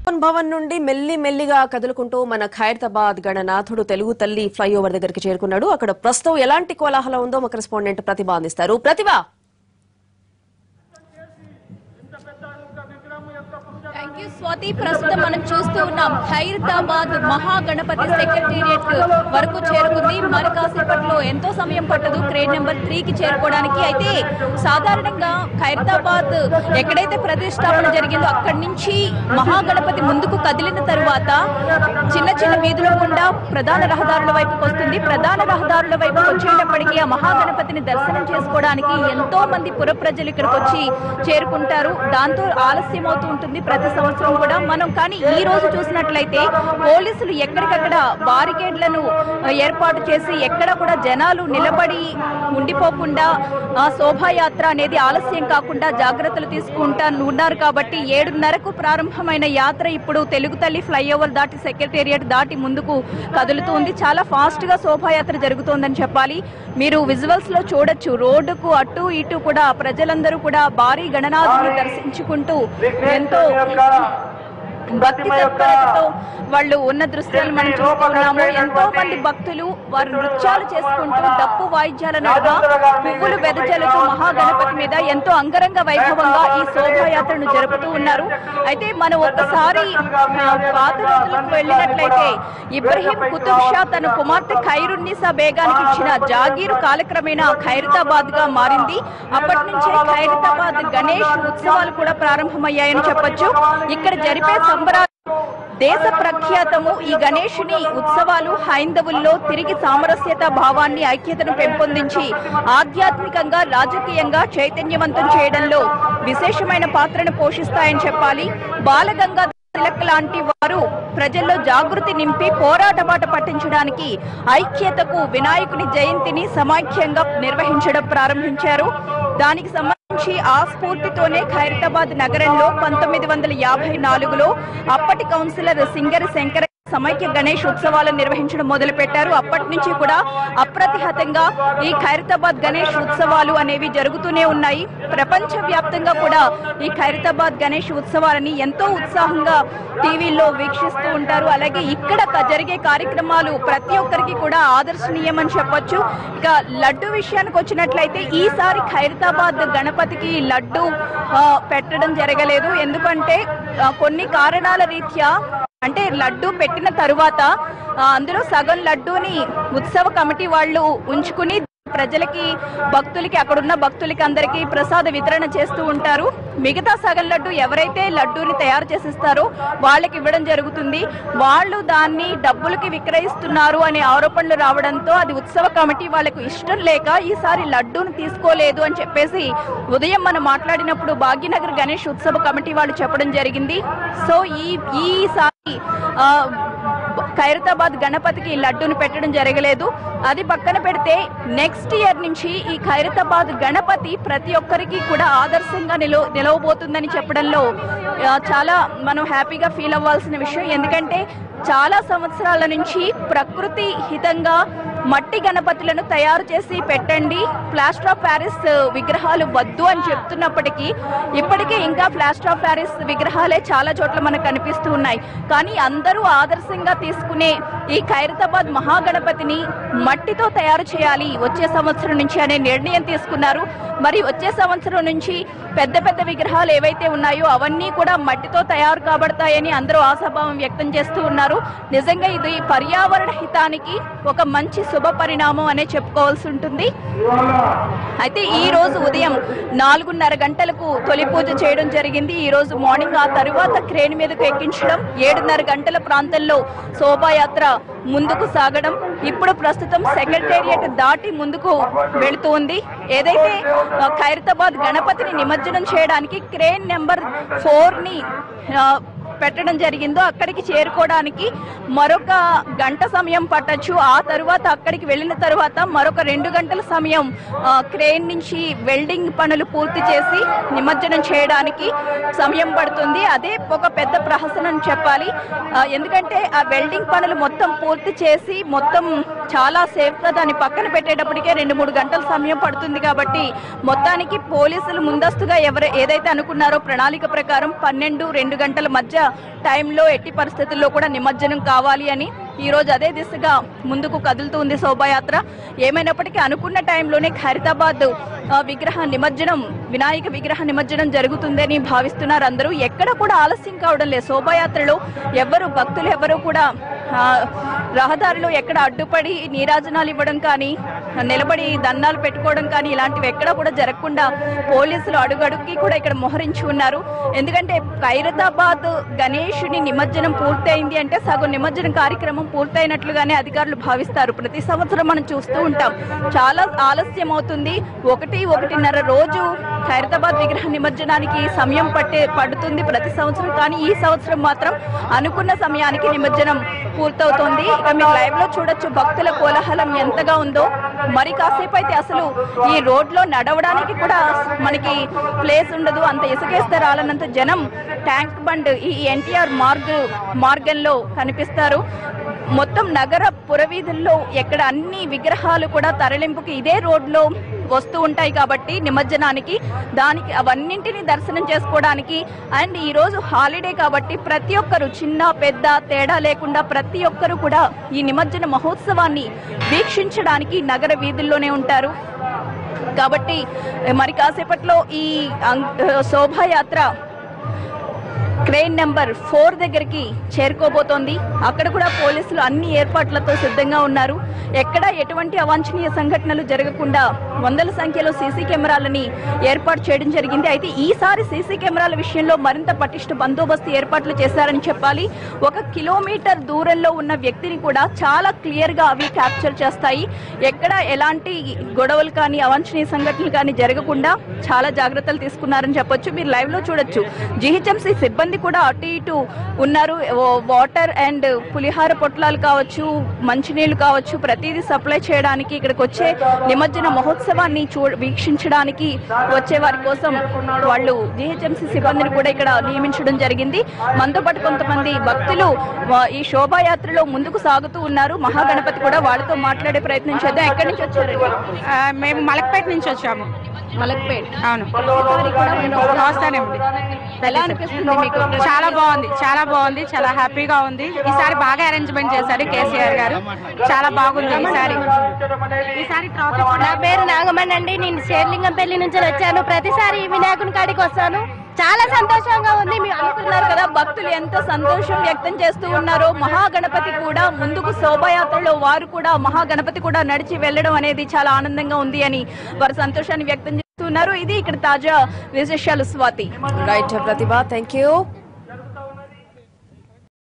భవన్ భవన్ నుండి మెల్లి మెల్లిగా కదులుకుంటూ మన ఖైరతాబాద్ గణనాథుడు తెలుగు తల్లి ఫ్లైఓవర్ దగ్గరికి చేరుకున్నాడు అక్కడ ప్రస్తుతం ఎలాంటి కోలాహలం ఉందో మా కరెస్పాండెంట్ ప్రతిభ అందిస్తారు ప్రతిభ థ్యాంక్ యూ స్వాతి ప్రస్తుతం మనం చూస్తూ ఉన్నాం ఖైరతాబాద్ మహాగణపతి సెక్రటేరియట్ వరకు చేరుకుంది మరి కాసేపట్లో ఎంతో సమయం పట్టదు క్రేడ్ నెంబర్ త్రీ కి చేరుకోవడానికి అయితే సాధారణంగా ఖైరతాబాద్ ఎక్కడైతే ప్రతిష్టాపన జరిగిందో అక్కడి నుంచి మహాగణపతి ముందుకు కదిలిన తరువాత చిన్న చిన్న వీధుల గుండా ప్రధాన రహదారుల వైపుకి వస్తుంది ప్రధాన రహదారుల వైపు వచ్చేటప్పటికి ఆ మహాగణపతిని దర్శనం చేసుకోవడానికి ఎంతో మంది పుర ప్రజలు ఇక్కడికి వచ్చి చేరుకుంటారు దాంతో ఆలస్యం అవుతూ ఉంటుంది ప్రతి సంవత్సరం కూడా మనం కానీ ఈ రోజు చూసినట్లయితే పోలీసులు ఎక్కడికక్కడ బారికేడ్లను ఆ, ఏర్పాటు చేసి ఎక్కడ కూడా జనాలు నిలబడి ఉండిపోకుండా ఆ శోభాయాత్ర అనేది ఆలస్యం కాకుండా జాగ్రత్తలు తీసుకుంటా ఉన్నారు కాబట్టి ఏడున్నరకు ప్రారంభమైన యాత్ర ఇప్పుడు తెలుగు తల్లి ఫ్లైఓవర్ దాటి సెక్రటేరియట్ దాటి ముందుకు కదులుతుంది చాలా ఫాస్ట్ గా శోభాయాత్ర జరుగుతోందని చెప్పాలి మీరు విజువల్స్ లో చూడొచ్చు రోడ్డుకు అటు ఇటు కూడా ప్రజలందరూ కూడా భారీ గణనాథుని దర్శించుకుంటూ ఎంతో భక్తి తత్పరతతో వాళ్ళు ఉన్న దృశ్యాలు మనం చూస్తున్నాము ఎంతో మంది భక్తులు వారు నృత్యాలు చేసుకుంటూ డప్పు వాయిద్యాల నడుమ పువ్వులు వెదజల్లుతూ మహాగణపతి మీద ఎంతో అంగరంగ వైభవంగా ఈ శోభాయాత్రను జరుపుతూ ఉన్నారు అయితే మనం ఒక్కసారి ఆ, పాత రోజులకు వెళ్ళినట్లయితే ఇబ్రహీం కుతుబ్ షా తన కుమార్తె ఖైరున్నీసా బేగానికి ఇచ్చిన జాగీరు కాలక్రమేణా ఖైరతాబాద్ గా మారింది అప్పటి నుంచే ఖైరతాబాద్ గణేష్ ఉత్సవాలు కూడా ప్రారంభమయ్యాయని చెప్పొచ్చు ఇక్కడ జరిపే సంబరాలు దేశ ప్రఖ్యాతము ఈ గణేషుని ఉత్సవాలు హైందవుల్లో తిరిగి సామరస్యత భావాన్ని ఐక్యతను పెంపొందించి ఆధ్యాత్మికంగా రాజకీయంగా చైతన్యవంతం చేయడంలో విశేషమైన పాత్రను పోషిస్తాయని చెప్పాలి బాలగంగా తిలక్ లాంటి వారు ప్రజల్లో జాగృతి నింపి పోరాట బాట పట్టించడానికి ఐక్యతకు వినాయకుని జయంతిని సమాఖ్యంగా నిర్వహించడం ప్రారంభించారు దానికి సంబంధించి ఆ స్ఫూర్తితోనే ఖైరతాబాద్ నగరంలో పంతొమ్మిది వందల యాభై నాలుగులో అప్పటి కౌన్సిలర్ సింగరి శంకర సమైక్య గణేష్ ఉత్సవాలను నిర్వహించడం మొదలు పెట్టారు అప్పటి నుంచి కూడా అప్రతిహతంగా ఈ ఖైరతాబాద్ గణేష్ ఉత్సవాలు అనేవి జరుగుతూనే ఉన్నాయి ప్రపంచ వ్యాప్తంగా కూడా ఈ ఖైరతాబాద్ గణేష్ ఉత్సవాలని ఎంతో ఉత్సాహంగా టీవీల్లో వీక్షిస్తూ ఉంటారు అలాగే ఇక్కడ క- జరిగే కార్యక్రమాలు ప్రతి ఒక్కరికి కూడా ఆదర్శనీయమని చెప్పొచ్చు ఇక లడ్డు విషయానికి వచ్చినట్లయితే ఈసారి ఖైరతాబాద్ గణపతికి లడ్డు ఆ, పెట్టడం జరగలేదు ఎందుకంటే ఆ, కొన్ని కారణాల రీత్యా అంటే లడ్డు పెట్టిన తరువాత ఆ, అందులో సగం లడ్డూని ఉత్సవ కమిటీ వాళ్ళు ఉంచుకుని ప్రజలకి భక్తులకి అక్కడున్న భక్తులకి అందరికీ ప్రసాద వితరణ చేస్తూ ఉంటారు మిగతా సగం లడ్డు ఎవరైతే లడ్డూని తయారు చేసిస్తారో వాళ్ళకి ఇవ్వడం జరుగుతుంది వాళ్ళు దాన్ని డబ్బులకి విక్రయిస్తున్నారు అనే ఆరోపణలు రావడంతో అది ఉత్సవ కమిటీ వాళ్ళకు ఇష్టం లేక ఈసారి లడ్డూని తీసుకోలేదు అని చెప్పేసి ఉదయం మనం మాట్లాడినప్పుడు భాగ్యనగర్ గణేష్ ఉత్సవ కమిటీ వాళ్ళు చెప్పడం జరిగింది సో ఈ ఈసారి ఆ, ఖైరతాబాద్ గణపతికి లడ్డూని పెట్టడం జరగలేదు అది పక్కన పెడితే నెక్స్ట్ ఇయర్ నుంచి ఈ ఖైరతాబాద్ గణపతి ప్రతి ఒక్కరికి కూడా ఆదర్శంగా నిలవ నిలవబోతుందని చెప్పడంలో ఆ, చాలా మనం హ్యాపీగా ఫీల్ అవ్వాల్సిన విషయం ఎందుకంటే చాలా సంవత్సరాల నుంచి ప్రకృతి హితంగా మట్టి గణపతులను తయారు చేసి పెట్టండి ప్లాస్టర్ ఆఫ్ ప్యారిస్ విగ్రహాలు వద్దు అని చెప్తున్నప్పటికీ ఇప్పటికే ఇంకా ప్లాస్టర్ ఆఫ్ ప్యారిస్ విగ్రహాలే చాలా చోట్ల మనకు కనిపిస్తూ ఉన్నాయి కానీ అందరూ ఆదర్శంగా తీసుకునే ఈ ఖైరతాబాద్ మహాగణపతిని మట్టితో తయారు చేయాలి వచ్చే సంవత్సరం నుంచి అనే నిర్ణయం తీసుకున్నారు మరి వచ్చే సంవత్సరం నుంచి పెద్ద పెద్ద విగ్రహాలు ఏవైతే ఉన్నాయో అవన్నీ కూడా మట్టితో తయారు కాబడతాయని అందరూ ఆశాభావం వ్యక్తం చేస్తూ ఉన్నారు నిజంగా ఇది పర్యావరణ హితానికి ఒక మంచి శుభ పరిణామం అనే చెప్పుకోవాల్సి ఉంటుంది అయితే ఈ రోజు ఉదయం నాలుగున్నర గంటలకు తొలి పూజ చేయడం జరిగింది ఈ రోజు మార్నింగ్ ఆ తరువాత క్రేన్ మీదకు ఎక్కించడం ఏడున్నర గంటల ప్రాంతంలో శోభాయాత్ర ముందుకు సాగడం ఇప్పుడు ప్రస్తుతం సెక్రటేరియట్ దాటి ముందుకు వెళుతుంది ఏదైతే ఆ, ఖైరతాబాద్ గణపతిని నిమజ్జనం చేయడానికి క్రేన్ నెంబర్ ఫోర్ ని ఆ, పెట్టడం జరిగిందో అక్కడికి చేరుకోవడానికి మరొక గంట సమయం పట్టొచ్చు ఆ తరువాత అక్కడికి వెళ్ళిన తరువాత మరొక రెండు గంటల సమయం ఆ, క్రేన్ నుంచి వెల్డింగ్ పనులు పూర్తి చేసి నిమజ్జనం చేయడానికి సమయం పడుతుంది అదే ఒక పెద్ద ప్రహసనం చెప్పాలి ఆ, ఎందుకంటే ఆ వెల్డింగ్ పనులు మొత్తం పూర్తి చేసి మొత్తం చాలా సేఫ్ గా దాన్ని పక్కన పెట్టేటప్పటికే రెండు మూడు గంటల సమయం పడుతుంది కాబట్టి మొత్తానికి పోలీసులు ముందస్తుగా ఎవరు ఏదైతే అనుకున్నారో ప్రణాళిక ప్రకారం పన్నెండు రెండు గంటల మధ్య టైంలో ఎట్టి పరిస్థితుల్లో కూడా నిమజ్జనం కావాలి అని ఈ రోజు అదే దిశగా ముందుకు కదులుతూ ఉంది శోభాయాత్ర ఏమైనప్పటికీ అనుకున్న టైంలోనే ఖైరతాబాద్ ఆ, విగ్రహ నిమజ్జనం వినాయక విగ్రహ నిమజ్జనం జరుగుతుందని భావిస్తున్నారు అందరూ ఎక్కడ కూడా ఆలస్యం కావడం లేదు శోభాయాత్రలో ఎవరు భక్తులు ఎవరు కూడా ఆ, రహదారిలో ఎక్కడ అడ్డుపడి నీరాజనాలు ఇవ్వడం కానీ నిలబడి దండాలు పెట్టుకోవడం కానీ ఇలాంటివి ఎక్కడ కూడా జరగకుండా పోలీసులు అడుగడుక్కి కూడా ఇక్కడ మోహరించి ఉన్నారు ఎందుకంటే ఖైరతాబాద్ గణేషుని నిమజ్జనం పూర్తయింది అంటే సగం నిమజ్జనం కార్యక్రమం పూర్తయినట్లుగానే అధికారులు భావిస్తారు ప్రతి సంవత్సరం మనం చూస్తూ ఉంటాం చాలా ఆలస్యం అవుతుంది ఒకటి ఒకటిన్నర రోజు ఖైరతాబాద్ విగ్రహ నిమజ్జనానికి సమయం పట్టే పడుతుంది ప్రతి సంవత్సరం కానీ ఈ సంవత్సరం మాత్రం అనుకున్న సమయానికి నిమజ్జనం పూర్తవుతోంది ఇక మీరు లైవ్ లో చూడొచ్చు భక్తుల కోలాహలం ఎంతగా ఉందో మరి కాసేపు అయితే అసలు ఈ రోడ్ లో నడవడానికి కూడా మనకి ప్లేస్ ఉండదు అంత ఇసుకేస్తే రాలన్నంత జనం ట్యాంక్ బండ్ ఈ ఎన్టీఆర్ మార్గ్ మార్గంలో కనిపిస్తారు మొత్తం నగర పురవీధుల్లో ఎక్కడ అన్ని విగ్రహాలు కూడా తరలింపుకి ఇదే రోడ్లో వస్తూ ఉంటాయి కాబట్టి నిమజ్జనానికి దానికి అవన్నింటిని దర్శనం చేసుకోవడానికి అండ్ ఈ రోజు హాలిడే కాబట్టి ప్రతి ఒక్కరు చిన్న పెద్ద తేడా లేకుండా ప్రతి ఒక్కరు కూడా ఈ నిమజ్జన మహోత్సవాన్ని వీక్షించడానికి నగర వీధుల్లోనే ఉంటారు కాబట్టి మరి కాసేపట్లో ఈ అం- శోభాయాత్ర క్రెయిన్ నెంబర్ ఫోర్ దగ్గరికి చేరుకోబోతోంది అక్కడ కూడా పోలీసులు అన్ని ఏర్పాట్లతో సిద్ధంగా ఉన్నారు ఎక్కడ ఎటువంటి అవాంఛనీయ సంఘటనలు జరగకుండా వందల సంఖ్యలో సీసీ కెమెరాలని ఏర్పాటు చేయడం జరిగింది అయితే ఈసారి సీసీ కెమెరాల విషయంలో మరింత పటిష్ట బందోబస్తు ఏర్పాట్లు చేశారని చెప్పాలి ఒక కిలోమీటర్ దూరంలో ఉన్న వ్యక్తిని కూడా చాలా క్లియర్ గా అవి క్యాప్చర్ చేస్తాయి ఎక్కడ ఎలాంటి గొడవలు కానీ అవాంఛనీయ సంఘటనలు కానీ జరగకుండా చాలా జాగ్రత్తలు తీసుకున్నారని చెప్పొచ్చు మీరు లైవ్ లో చూడొచ్చు జిహెచ్ఎంసీ సిబ్బంది కూడా అటు ఇటు ఉన్నారు ఓ- వాటర్ అండ్ పులిహార పొట్లాలు కావచ్చు మంచినీళ్లు కావచ్చు ప్రతిదీ సప్లై చేయడానికి ఇక్కడికి వచ్చే నిమజ్జన మహోత్సవాన్ని చూ వీక్షించడానికి వచ్చే వారి కోసం వాళ్ళు జిహెచ్ఎంసీ సిబ్బందిని కూడా ఇక్కడ నియమించడం జరిగింది మనతో పాటు కొంతమంది భక్తులు వా- ఈ శోభాయాత్రలో ముందుకు సాగుతూ ఉన్నారు మహాగణపతి కూడా వాళ్ళతో మాట్లాడే ప్రయత్నం చేద్దాం ఎక్కడి నుంచి వచ్చారండి ఆ, మేము మలక్పేట నుంచి వచ్చాము మలక్పేట్ అవును ఈసారి కూడా మీరు వస్తానండి ఎలా అనిపిస్తుంది మీకు చాలా బాగుంది చాలా బాగుంది చాలా హ్యాపీగా ఉంది ఈసారి బాగా అరేంజ్మెంట్ చేశారు కేసీఆర్ గారు చాలా బాగుంది ఈసారి ఈసారి ట్రాఫిక్ నా పేరు నాగమణి అండి నేను శేర్లింగంపల్లి నుంచి వచ్చాను ప్రతిసారి ఈ వినాయకుని కాడికి వస్తాను చాలా సంతోషంగా ఉంది మీ అనుకున్నారు కదా భక్తులు ఎంత సంతోషం వ్యక్తం చేస్తూ ఉన్నారో మహాగణపతి కూడా ముందుకు శోభాయాత్రలో వారు కూడా మహాగణపతి కూడా నడిచి వెళ్ళడం అనేది చాలా ఆనందంగా ఉంది అని వారు సంతోషాన్ని వ్యక్తం చేస్తున్నారు ఇది ఇక్కడ తాజా విశేషాలు Swathi right Prathibha thank you